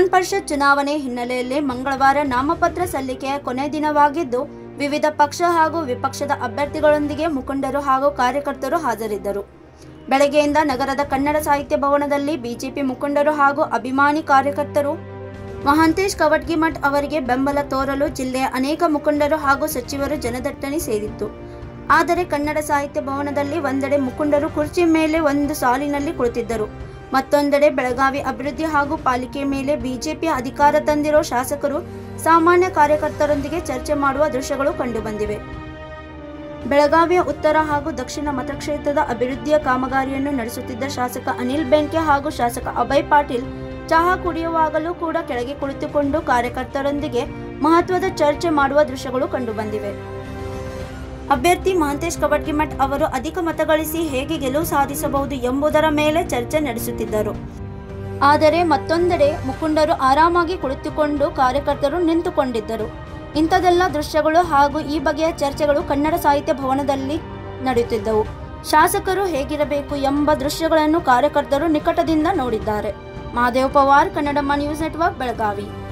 ವಿಧಾನ ಪರಿಷತ್ ಚುನಾವಣೆ ಹಿನ್ನೆಲೆಯಲ್ಲಿ ಮಂಗಳವಾರ ನಾಮಪತ್ರ ಸಲ್ಲಿಕೆಯ ಕೊನೆ ದಿನವಾಗಿದ್ದು ವಿವಿಧ ಪಕ್ಷ ಹಾಗೂ ವಿಪಕ್ಷದ ಅಭ್ಯರ್ಥಿಗಳೊಂದಿಗೆ ಮುಖಂಡರು ಹಾಗೂ ಕಾರ್ಯಕರ್ತರು ಹಾಜರಿದ್ದರು ಬೆಳಗ್ಗೆಯಿಂದ ನಗರದ ಕನ್ನಡ ಸಾಹಿತ್ಯ ಭವನದಲ್ಲಿ ಬಿಜೆಪಿ ಮುಖಂಡರು ಹಾಗೂ ಅಭಿಮಾನಿ ಕಾರ್ಯಕರ್ತರು ಮಹಾಂತೇಶ್ ಕವಟ್ಗಿಮಠ್ ಅವರಿಗೆ ಬೆಂಬಲ ತೋರಲು ಜಿಲ್ಲೆಯ ಅನೇಕ ಮುಖಂಡರು ಹಾಗೂ ಸಚಿವರು ಜನದಟ್ಟಣೆ ಸೇರಿತ್ತು ಆದರೆ ಕನ್ನಡ ಸಾಹಿತ್ಯ ಭವನದಲ್ಲಿ ಒಂದೆಡೆ ಮುಖಂಡರು ಕುರ್ಚಿ ಮೇಲೆ ಒಂದು ಸಾಲಿನಲ್ಲಿ ಕುಳಿತಿದ್ದರು ಮತ್ತೊಂದೆಡೆ ಬೆಳಗಾವಿ ಅಭಿವೃದ್ಧಿ ಹಾಗೂ ಪಾಲಿಕೆ ಮೇಲೆ ಬಿಜೆಪಿ ಅಧಿಕಾರ ತಂದಿರೋ ಶಾಸಕರು ಸಾಮಾನ್ಯ ಕಾರ್ಯಕರ್ತರೊಂದಿಗೆ ಚರ್ಚೆ ಮಾಡುವ ದೃಶ್ಯಗಳು ಕಂಡುಬಂದಿವೆ ಬೆಳಗಾವಿಯ ಉತ್ತರ ಹಾಗೂ ದಕ್ಷಿಣ ಮತಕ್ಷೇತ್ರದ ಅಭಿವೃದ್ಧಿಯ ಕಾಮಗಾರಿಯನ್ನು ನಡೆಸುತ್ತಿದ್ದ ಶಾಸಕ ಅನಿಲ್ ಬೆಂಕೆ ಹಾಗೂ ಶಾಸಕ ಅಭಯ್ ಪಾಟೀಲ್ ಚಹಾ ಕುಡಿಯುವಾಗಲೂ ಕೂಡ ಕೆಳಗೆ ಕುಳಿತುಕೊಂಡು ಕಾರ್ಯಕರ್ತರೊಂದಿಗೆ ಮಹತ್ವದ ಚರ್ಚೆ ಮಾಡುವ ದೃಶ್ಯಗಳು ಕಂಡುಬಂದಿವೆ ಅಭ್ಯರ್ಥಿ ಮಹಂತೇಶ್ ಕವಟ್ಗಿಮಠ್ ಅವರು ಅಧಿಕ ಮತ ಗಳಿಸಿ ಹೇಗೆ ಗೆಲುವು ಸಾಧಿಸಬಹುದು ಎಂಬುದರ ಮೇಲೆ ಚರ್ಚೆ ನಡೆಸುತ್ತಿದ್ದರು ಆದರೆ ಮತ್ತೊಂದೆಡೆ ಮುಖಂಡರು ಆರಾಮಾಗಿ ಕುಳಿತುಕೊಂಡು ಕಾರ್ಯಕರ್ತರು ನಿಂತುಕೊಂಡಿದ್ದರು ಇಂಥದೆಲ್ಲ ದೃಶ್ಯಗಳು ಹಾಗೂ ಈ ಬಗೆಯ ಚರ್ಚೆಗಳು ಕನ್ನಡ ಸಾಹಿತ್ಯ ಭವನದಲ್ಲಿ ನಡೆಯುತ್ತಿದ್ದವು ಶಾಸಕರು ಹೇಗಿರಬೇಕು ಎಂಬ ದೃಶ್ಯಗಳನ್ನು ಕಾರ್ಯಕರ್ತರು ನಿಕಟದಿಂದ ನೋಡಿದ್ದಾರೆ ಮಹಾದೇವ್ ಪವಾರ್ ಕನ್ನಡಮ್ಮ ನ್ಯೂಸ್ ನೆಟ್ವರ್ಕ್ ಬೆಳಗಾವಿ